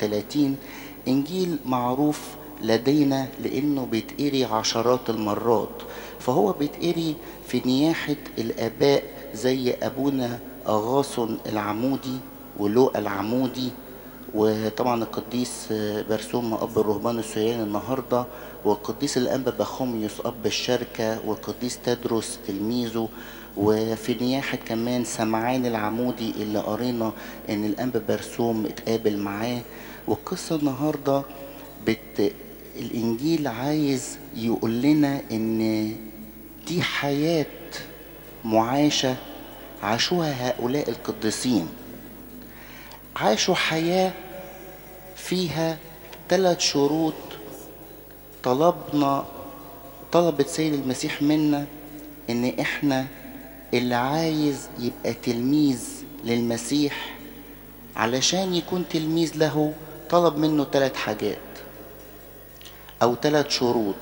31 إنجيل معروف لدينا لأنه بيتقري عشرات المرات فهو بيتقري في نياحة الآباء زي أبونا أغاصن العمودي ولوقا العمودي وطبعا القديس برسوم أب الرهبان السوريان النهاردة والقديس الأنبا بخوميوس أب الشركة والقديس تدرس تلميذه وفي نياحة كمان سمعان العمودي اللي قرينا إن الأنبا برسوم اتقابل معاه والقصة النهاردة بت... الإنجيل عايز يقول لنا إن دي حياة معاشة عاشوها هؤلاء القديسين عاشوا حياة فيها ثلاث شروط طلبنا طلبت سيد المسيح منا ان احنا اللي عايز يبقى تلميذ للمسيح علشان يكون تلميذ له طلب منه ثلاث حاجات او ثلاث شروط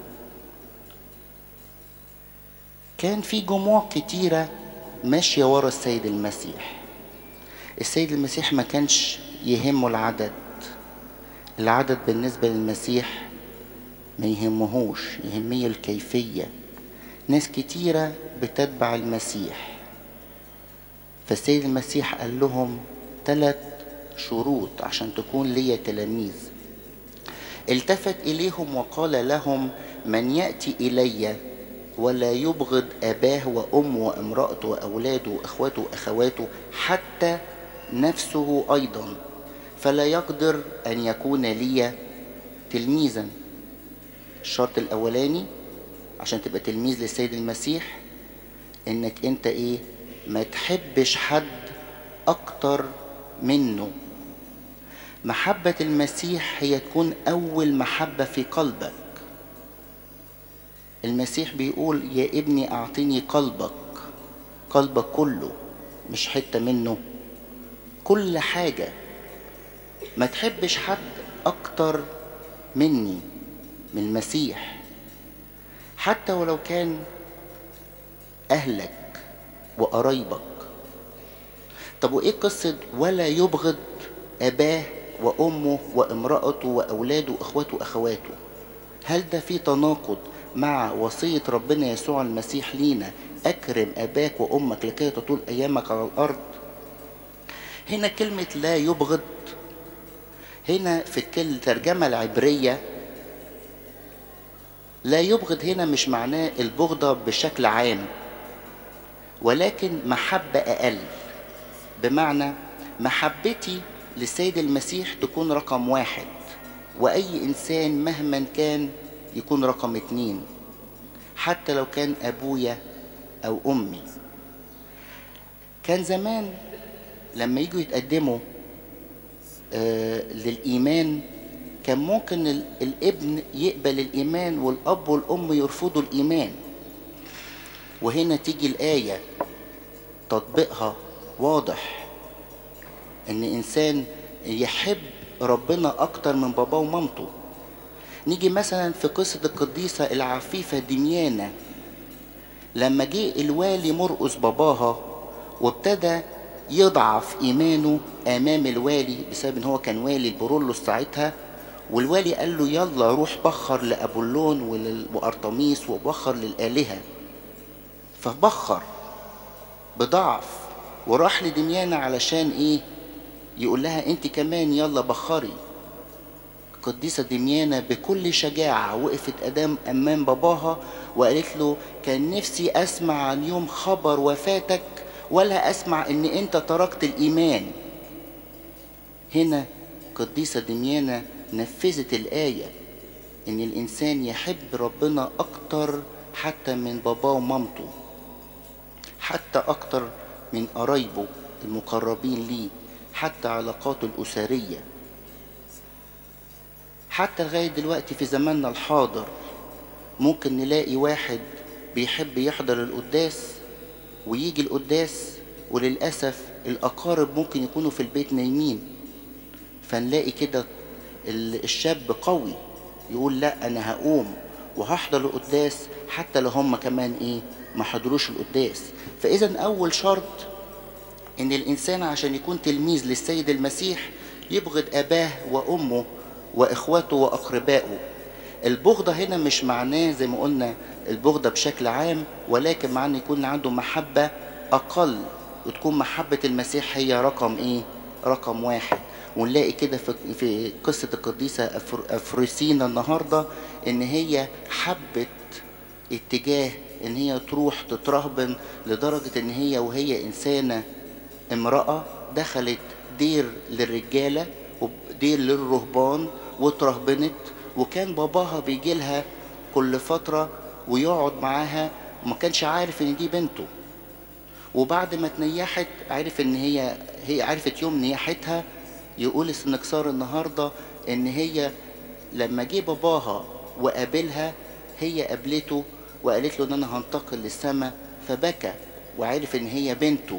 كان في جموع كتيرة ماشية ورا السيد المسيح السيد المسيح ما كانش يهمه العدد العدد بالنسبة للمسيح ما يهمهوش يهميه الكيفية ناس كتيرة بتتبع المسيح فالسيد المسيح قال لهم ثلاث شروط عشان تكون ليا تلاميذ التفت إليهم وقال لهم من يأتي إلي ولا يبغض أباه وأمه وامرأته وأولاده وأخواته وأخواته حتى نفسه أيضا فلا يقدر أن يكون لي تلميذا الشرط الأولاني عشان تبقى تلميذ للسيد المسيح إنك أنت إيه ما تحبش حد أكتر منه محبة المسيح هي تكون أول محبة في قلبك المسيح بيقول يا ابني أعطني قلبك قلبك كله مش حتة منه كل حاجة ما تحبش حد أكتر مني من المسيح حتى ولو كان أهلك وقرايبك طب وإيه قصة ولا يبغض أباه وأمه وامرأته وأولاده وإخواته وأخواته هل ده في تناقض مع وصية ربنا يسوع المسيح لينا أكرم أباك وأمك لكي تطول أيامك على الأرض هنا كلمة لا يبغض هنا في الترجمة العبرية لا يبغض هنا مش معناه البغضة بشكل عام ولكن محبة أقل بمعنى محبتي للسيد المسيح تكون رقم واحد وأي إنسان مهما كان يكون رقم اتنين حتى لو كان أبويا أو أمي كان زمان لما يجوا يتقدموا آه للإيمان كان ممكن الابن يقبل الإيمان والأب والأم يرفضوا الإيمان وهنا تيجي الآية تطبيقها واضح إن إنسان يحب ربنا أكتر من باباه ومامته نيجي مثلا في قصة القديسة العفيفة دميانة لما جه الوالي مرقس باباها وابتدى يضعف إيمانه أمام الوالي بسبب إن هو كان والي البرولوس ساعتها والوالي قال له يلا روح بخر لأبولون وأرطميس وبخر للآلهة فبخر بضعف وراح لدميانة علشان إيه يقول لها أنت كمان يلا بخري القديسة دميانة بكل شجاعة وقفت أدام أمام باباها وقالت له كان نفسي أسمع عن يوم خبر وفاتك ولا أسمع إن أنت تركت الإيمان هنا قديسة دميانة نفذت الآية إن الإنسان يحب ربنا أكتر حتى من باباه ومامته حتى أكتر من قرايبه المقربين ليه حتى علاقاته الأسرية حتى لغاية دلوقتي في زماننا الحاضر ممكن نلاقي واحد بيحب يحضر القداس ويجي القداس وللأسف الأقارب ممكن يكونوا في البيت نايمين فنلاقي كده الشاب قوي يقول لا أنا هقوم وهحضر القداس حتى لو هم كمان إيه ما حضروش القداس فإذا أول شرط إن الإنسان عشان يكون تلميذ للسيد المسيح يبغض أباه وأمه وإخوته وأقربائه البغضة هنا مش معناه زي ما قلنا البغضة بشكل عام ولكن معناه يكون عنده محبة أقل وتكون محبة المسيح هي رقم إيه؟ رقم واحد ونلاقي كده في في قصة القديسة أفر- أفروسينا النهاردة إن هي حبت اتجاه إن هي تروح تترهبن لدرجة إن هي وهي إنسانة امرأة دخلت دير للرجالة ودير للرهبان واترهبنت وكان باباها بيجي لها كل فترة ويقعد معاها وما كانش عارف إن دي بنته وبعد ما تنيحت عرف ان هي هي عرفت يوم نياحتها يقول السنكسار النهارده ان هي لما جه باباها وقابلها هي قابلته وقالت له ان انا هنتقل للسماء فبكى وعرف ان هي بنته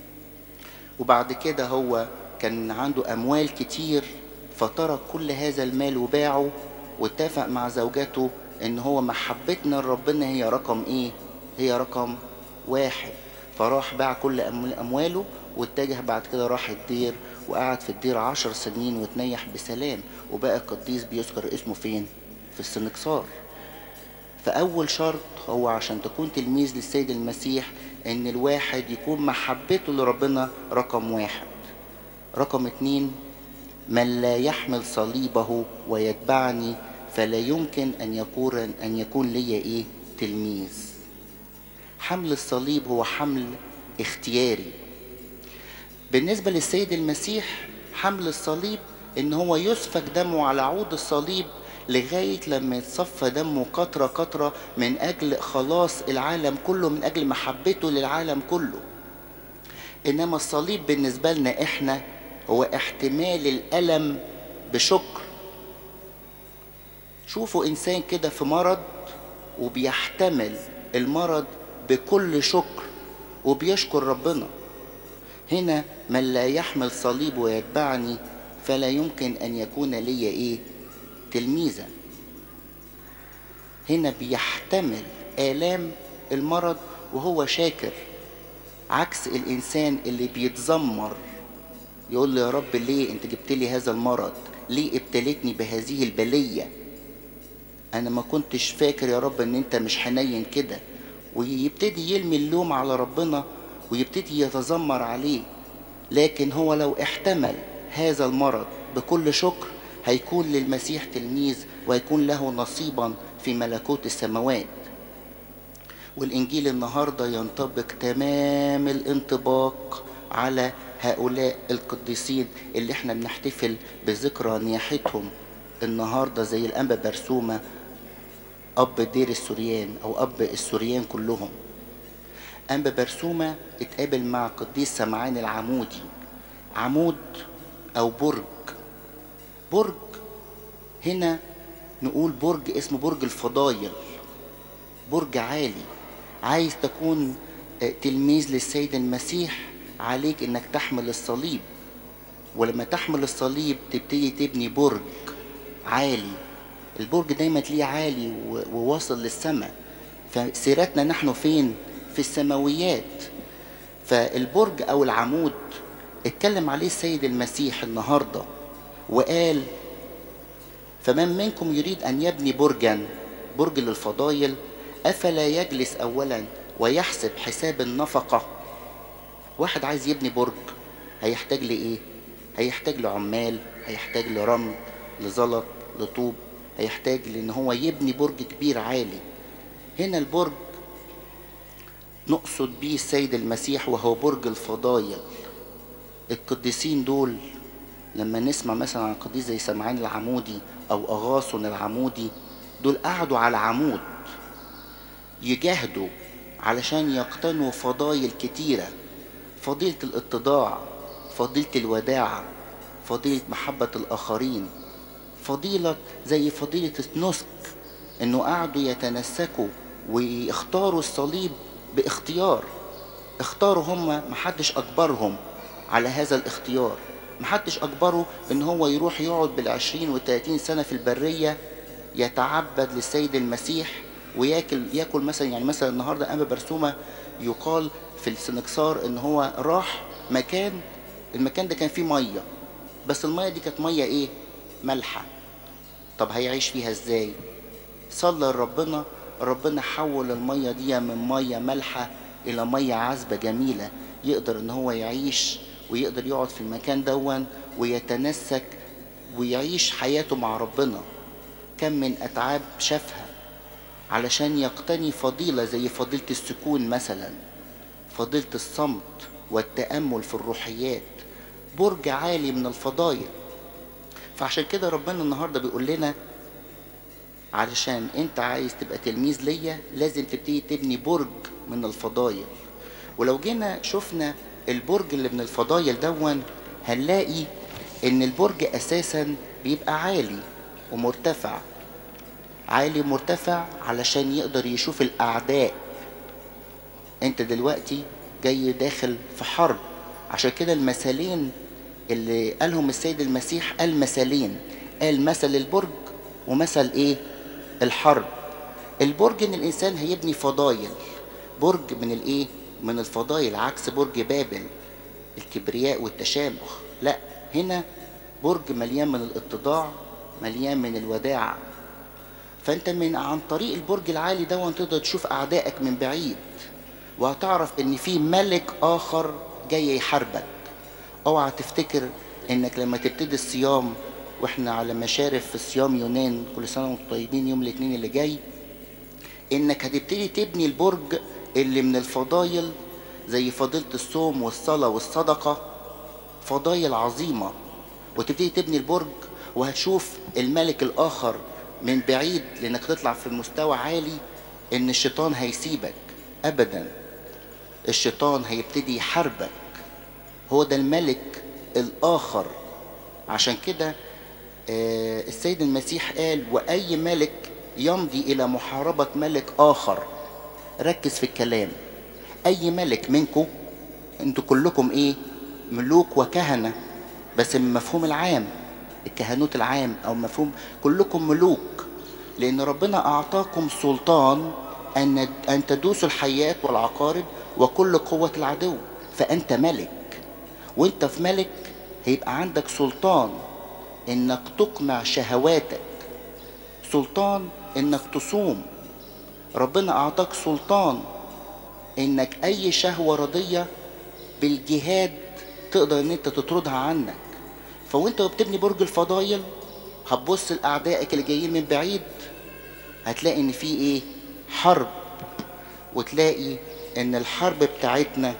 وبعد كده هو كان عنده اموال كتير فترك كل هذا المال وباعه واتفق مع زوجته ان هو محبتنا لربنا هي رقم ايه هي رقم واحد فراح باع كل أموال- امواله واتجه بعد كده راح الدير وقعد في الدير عشر سنين وتنيح بسلام وبقى قديس بيذكر اسمه فين في السنكسار فأول شرط هو عشان تكون تلميذ للسيد المسيح إن الواحد يكون محبته لربنا رقم واحد رقم اتنين من لا يحمل صليبه ويتبعني فلا يمكن أن يكون أن يكون لي إيه تلميذ حمل الصليب هو حمل اختياري بالنسبة للسيد المسيح حمل الصليب ان هو يسفك دمه على عود الصليب لغاية لما يتصفى دمه قطرة قطرة من أجل خلاص العالم كله من أجل محبته للعالم كله إنما الصليب بالنسبة لنا إحنا هو احتمال الألم بشكر شوفوا إنسان كده في مرض وبيحتمل المرض بكل شكر وبيشكر ربنا هنا من لا يحمل صليب ويتبعني فلا يمكن أن يكون لي إيه تلميذا هنا بيحتمل آلام المرض وهو شاكر عكس الإنسان اللي بيتذمر يقول له يا رب ليه أنت جبت لي هذا المرض ليه ابتليتني بهذه البلية أنا ما كنتش فاكر يا رب إن أنت مش حنين كده ويبتدي يلمي اللوم على ربنا ويبتدي يتذمر عليه لكن هو لو احتمل هذا المرض بكل شكر هيكون للمسيح تلميذ ويكون له نصيبا في ملكوت السماوات والإنجيل النهاردة ينطبق تمام الانطباق على هؤلاء القديسين اللي احنا بنحتفل بذكرى نياحتهم النهاردة زي الأنبا برسومة أب دير السوريان أو أب السوريان كلهم أنبا برسومة اتقابل مع قديس سمعان العمودي عمود أو برج برج هنا نقول برج اسمه برج الفضايل برج عالي عايز تكون تلميذ للسيد المسيح عليك انك تحمل الصليب ولما تحمل الصليب تبتدي تبني برج عالي البرج دايما تلاقيه عالي وواصل للسماء فسيرتنا نحن فين في السماويات فالبرج او العمود اتكلم عليه السيد المسيح النهارده وقال فمن منكم يريد ان يبني برجا برج للفضايل افلا يجلس اولا ويحسب حساب النفقه واحد عايز يبني برج هيحتاج لايه هيحتاج لعمال هيحتاج لرمل لزلط لطوب هيحتاج لان هو يبني برج كبير عالي هنا البرج نقصد بيه السيد المسيح وهو برج الفضايل القديسين دول لما نسمع مثلا عن قديس زي سمعان العمودي او اغاصن العمودي دول قعدوا على عمود يجاهدوا علشان يقتنوا فضايل كتيره فضيله الاتضاع فضيله الوداعه فضيله محبه الاخرين فضيله زي فضيله النسك انه قعدوا يتنسكوا ويختاروا الصليب باختيار اختاروا هم محدش اجبرهم على هذا الاختيار محدش اجبره ان هو يروح يقعد بالعشرين والتلاتين سنة في البرية يتعبد للسيد المسيح وياكل ياكل مثلا يعني مثلا النهارده أنبا برسومة يقال في السنكسار ان هو راح مكان المكان ده كان فيه ميه بس المية دي كانت مية ايه مالحة طب هيعيش فيها ازاي صلى لربنا ربنا حول المية دي من مية مالحة إلى مية عذبة جميلة يقدر إن هو يعيش ويقدر يقعد في المكان دون ويتنسك ويعيش حياته مع ربنا كم من أتعاب شافها علشان يقتني فضيلة زي فضيلة السكون مثلا فضيلة الصمت والتأمل في الروحيات برج عالي من الفضائل فعشان كده ربنا النهاردة بيقول لنا علشان انت عايز تبقى تلميذ ليا لازم تبتدي تبني برج من الفضايل ولو جينا شفنا البرج اللي من الفضايل دون هنلاقي ان البرج اساسا بيبقى عالي ومرتفع عالي ومرتفع علشان يقدر يشوف الاعداء انت دلوقتي جاي داخل في حرب عشان كده المثالين اللي قالهم السيد المسيح قال مثالين قال مثل البرج ومثل ايه الحرب البرج ان الانسان هيبني فضايل برج من الايه من الفضايل عكس برج بابل الكبرياء والتشامخ لا هنا برج مليان من الاتضاع مليان من الوداع فانت من عن طريق البرج العالي ده تقدر تشوف اعدائك من بعيد وهتعرف ان في ملك اخر جاي يحاربك اوعى تفتكر انك لما تبتدي الصيام واحنا على مشارف في صيام يونان كل سنه وانتم طيبين يوم الاثنين اللي جاي انك هتبتدي تبني البرج اللي من الفضايل زي فضيله الصوم والصلاه والصدقه فضايل عظيمه وتبتدي تبني البرج وهتشوف الملك الاخر من بعيد لانك تطلع في مستوى عالي ان الشيطان هيسيبك ابدا الشيطان هيبتدي يحاربك هو ده الملك الاخر عشان كده آه، السيد المسيح قال واي ملك يمضي الى محاربه ملك اخر ركز في الكلام اي ملك منكم انتوا كلكم ايه ملوك وكهنه بس من المفهوم العام الكهنوت العام او مفهوم كلكم ملوك لان ربنا اعطاكم سلطان ان ان تدوسوا الحيات والعقارب وكل قوه العدو فانت ملك وانت في ملك هيبقى عندك سلطان انك تقمع شهواتك سلطان انك تصوم ربنا اعطاك سلطان انك اي شهوة رضية بالجهاد تقدر ان انت تطردها عنك فوانت بتبني برج الفضايل هتبص لاعدائك اللي جايين من بعيد هتلاقي ان في ايه حرب وتلاقي ان الحرب بتاعتنا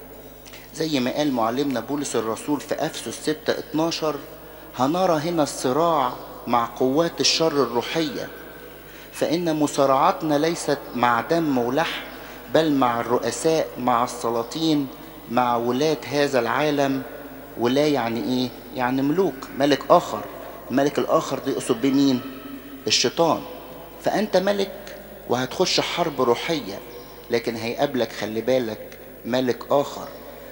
زي ما قال معلمنا بولس الرسول في افسس 6 12 هنرى هنا الصراع مع قوات الشر الروحيه فان مصارعتنا ليست مع دم ولحم بل مع الرؤساء مع السلاطين مع ولاة هذا العالم ولا يعني ايه يعني ملوك ملك اخر الملك الاخر ده يقصد بيه مين الشيطان فانت ملك وهتخش حرب روحيه لكن هيقابلك خلي بالك ملك اخر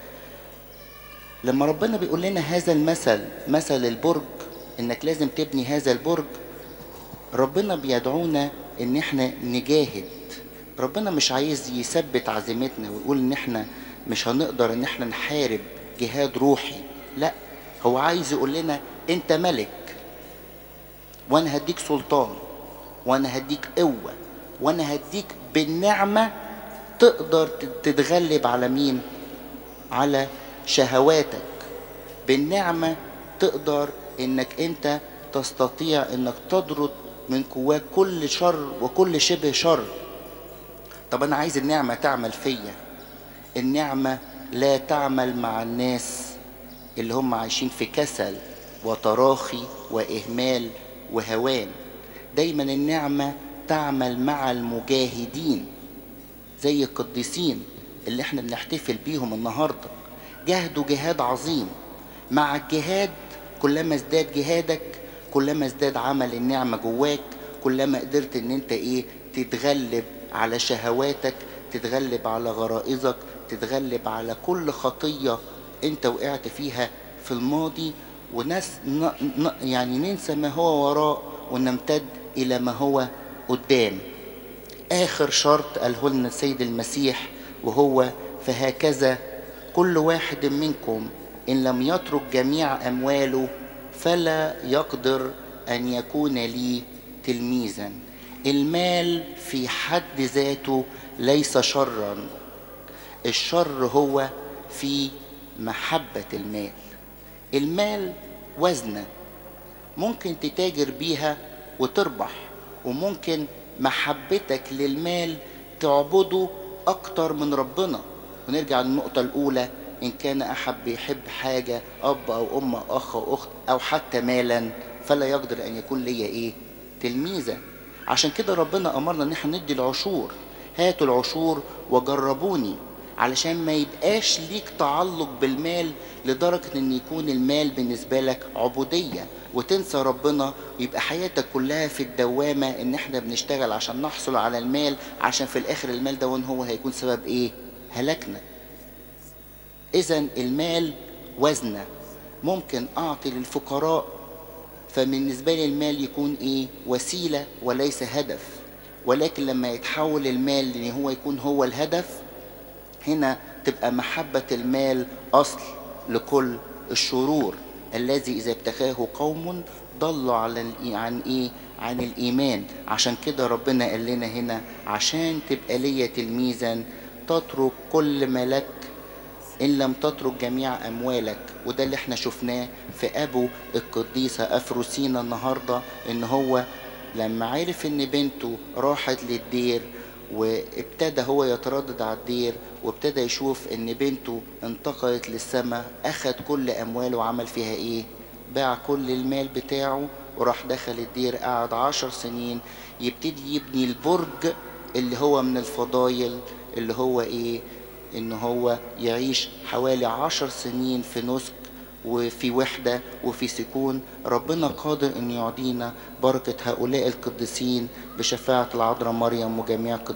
لما ربنا بيقول لنا هذا المثل مثل البرج انك لازم تبني هذا البرج ربنا بيدعونا ان احنا نجاهد ربنا مش عايز يثبت عزيمتنا ويقول ان احنا مش هنقدر ان احنا نحارب جهاد روحي لا هو عايز يقول لنا انت ملك وانا هديك سلطان وانا هديك قوة وانا هديك بالنعمة تقدر تتغلب على مين على شهواتك بالنعمة تقدر انك انت تستطيع انك تطرد من جواك كل شر وكل شبه شر طب انا عايز النعمة تعمل فيا النعمة لا تعمل مع الناس اللي هم عايشين في كسل وتراخي واهمال وهوان دايما النعمة تعمل مع المجاهدين زي القديسين اللي احنا بنحتفل بيهم النهارده جاهدوا جهاد عظيم مع الجهاد كلما ازداد جهادك كلما ازداد عمل النعمة جواك كلما قدرت ان انت ايه تتغلب على شهواتك تتغلب على غرائزك تتغلب على كل خطية انت وقعت فيها في الماضي وناس ن... ن... يعني ننسى ما هو وراء ونمتد الى ما هو قدام اخر شرط قاله لنا السيد المسيح وهو فهكذا كل واحد منكم ان لم يترك جميع امواله فلا يقدر ان يكون لي تلميذا المال في حد ذاته ليس شرا الشر هو في محبه المال المال وزنه ممكن تتاجر بيها وتربح وممكن محبتك للمال تعبده اكتر من ربنا ونرجع للنقطة الأولى إن كان أحد بيحب حاجة أب أو أم أو أخ أو أخت أو حتى مالا فلا يقدر أن يكون ليا إيه تلميذا عشان كده ربنا أمرنا إن احنا ندي العشور هاتوا العشور وجربوني علشان ما يبقاش ليك تعلق بالمال لدرجة ان يكون المال بالنسبة لك عبودية وتنسى ربنا ويبقى حياتك كلها في الدوامة ان احنا بنشتغل عشان نحصل على المال عشان في الاخر المال ده هو هيكون سبب ايه هلكنا اذا المال وزنة ممكن اعطي للفقراء فبالنسبة لي المال يكون ايه وسيلة وليس هدف ولكن لما يتحول المال ان هو يكون هو الهدف هنا تبقى محبة المال أصل لكل الشرور الذي إذا ابتغاه قوم ضلوا على عن إيه؟ عن الإيمان عشان كده ربنا قال لنا هنا عشان تبقى ليا تلميذا تترك كل ما لك إن لم تترك جميع أموالك وده اللي احنا شفناه في أبو القديسة أفروسينا النهاردة إن هو لما عرف إن بنته راحت للدير وابتدى هو يتردد على الدير وابتدى يشوف ان بنته انتقلت للسماء اخد كل امواله وعمل فيها ايه باع كل المال بتاعه وراح دخل الدير قعد عشر سنين يبتدي يبني البرج اللي هو من الفضايل اللي هو ايه ان هو يعيش حوالي عشر سنين في نسك وفي وحدة وفي سكون ربنا قادر أن يعطينا بركة هؤلاء القديسين بشفاعة العذراء مريم وجميع